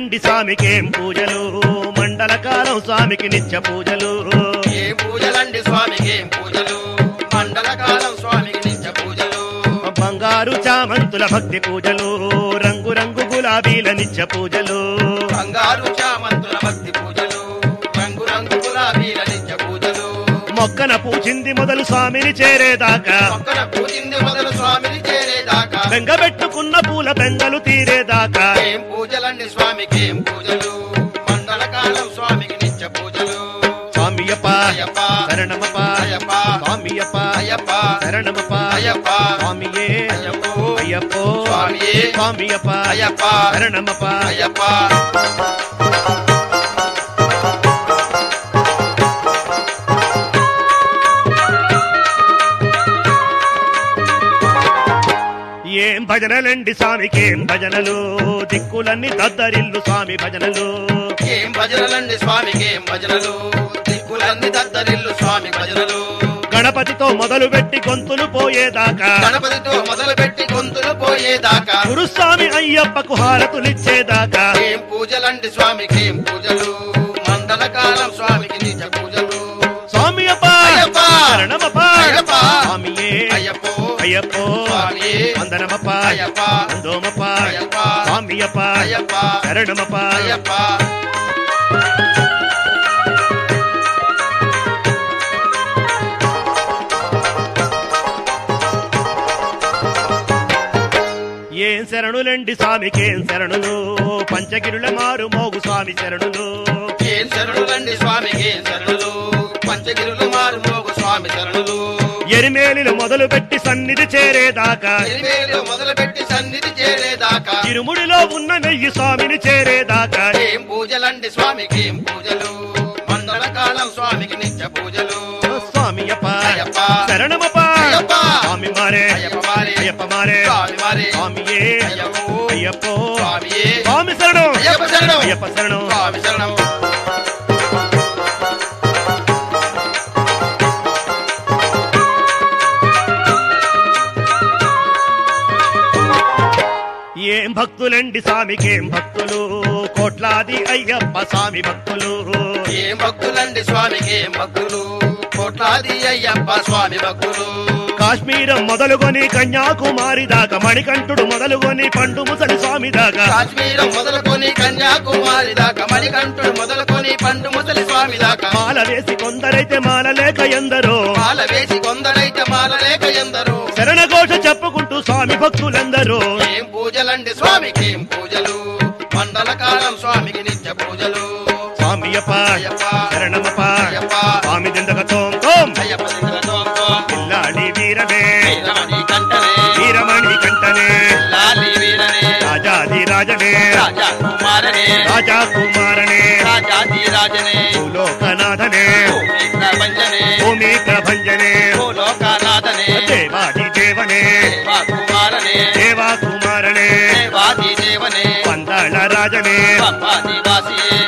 భజనలండి స్వామికేం పూజలు మండల కాలం స్వామికి నిత్య పూజలు ఏ పూజలండి స్వామికి ఏం పూజలు మండల కాలం స్వామికి నిత్య పూజలు బంగారు చామంతుల భక్తి పూజలు రంగు రంగు గులాబీల నిత్య పూజలు బంగారు చామంతుల భక్తి పూజలు రంగు రంగు గులాబీల నిత్య పూజలు మొక్కన పూచింది మొదలు స్వామిని చేరేదాకా పక్కన పూజింది మొదలు స్వామిని చేరేదాకా బెంగబెట్టుకున్న పూల బెంగలు తీరేదాకా ఏం పూజలండి స్వామికి ఏం పూజలు మండల కాలం స్వామికి నిత్య పూజలు స్వామియప్ప అయ్యప్ప శరణమప్ప అయ్యప్ప స్వామియప్ప అయ్యప్ప శరణమప్ప అయ్యప్ప స్వామియే అయ్యప్పో అయ్యప్పో స్వామియే స్వామియప్ప అయ్యప్ప శరణమప్ప అయ్యప్ప ఏం భజనలండి స్వామికేం భజనలు దిక్కులన్నీ దద్దరిల్లు స్వామి భజనలు ఏం భజనలండి స్వామికి ఏం భజనలు దిక్కులన్నీ దద్దరిల్లు స్వామి భజనలు గణపతితో మొదలు పెట్టి గొంతులు పోయేదాకా గణపతితో మొదలు పెట్టి గొంతులు పోయేదాకా గురుస్వామి అయ్యప్పకు హారతులిచ్చేదాకా ఏం పూజలండి స్వామికి ఏం పూజలు మండల కాలం స్వామికి నిజ పూజలు స్వామియప్ప అయ్యప్ప! శరణమప్ప అయ్యప్ప! స్వామియే అయ్యప్పో అయ్యప్పో స్వామియే వందనమప్ప అయ్యప్ప అందోమప్ప అయ్యప్ప స్వామియప్ప అయ్యప్ప శరణమప్ప అయ్యప్ప ఏం శరణులండి స్వామికేం శరణులు పంచగిరుల మారు మోగు స్వామి శరణులు ఏం శరణులండి స్వామికి ఏం శరణులు పంచగిరులు మారు మోగు స్వామి శరణులు ఎరిమేలిలు మొదలు పెట్టి సన్నిధి చేరేదాకా ఎలివేలు మొదలు పెట్టి సన్నిధి చేరేదాకా ఇరుముడిలో ఉన్న నెయ్యి స్వామిని చేరేదాకా ఏం పూజలండి స్వామికి ఏం పూజలు మండల కాలం స్వామికి నిత్య పూజలు స్వామియప్ప అయ్యప్ప శరణమప్ప అయ్యప్ప స్వామి మారే అయ్యప్ప మారే అయ్యప్ప మారే స్వామి మారే స్వామియే అయ్యప్పో అయ్యప్పో స్వామియే స్వామి శరణం అయ్యప్ప శరణం అయ్యప్ప శరణం స్వామి శరణం ఏం భక్తులండి స్వామికేం భక్తులు కోట్లాది అయ్యప్ప స్వామి భక్తులు ఏం భక్తులండి స్వామికి ఏం భక్తులు కోట్లాది అయ్యప్ప స్వామి భక్తులు కాశ్మీరం మొదలుకొని కన్యాకుమారి దాకా మణికంఠుడు మొదలుకొని పండు ముసలి స్వామి దాకా కాశ్మీరం మొదలుకొని కన్యాకుమారి దాకా మణికంఠుడు మొదలుకొని పండు ముసలి స్వామి దాకా మాల వేసి కొందరైతే మాల లేక ఎందరో మాల వేసి కొందరైతే మాల లేక ఎందరో శరణఘోష చెప్పుకుంటూ స్వామి భక్తులందరూ ఏం పూజలండి స్వామికి ఏం పూజలు మండల కాలం స్వామికి నిత్య పూజలు స్వామియప్ప అయ్యప్ప శరణమప్ప అయ్యప్ప స్వామి దిందక తోం తోం అయ్యప్ప దిగుల తోం తోం. పిల్లాడి వీరమే వీరమణి కంఠనే వీరమణి కంటనే లాలి వీరనే రాజాది రాజనే రాజా కుమారనే రాజా కుమారనే రాజాది రాజనే భూలోకనాథనే భూమి ప్రపంచనే భూమి ప్రభంజనే భూలోకనాథనే దేవాది దేవనే దేవా కుమారనే దేవా కుమారనే దేవాది దేవనే పందాళ రాజనే పంపాది వాసియే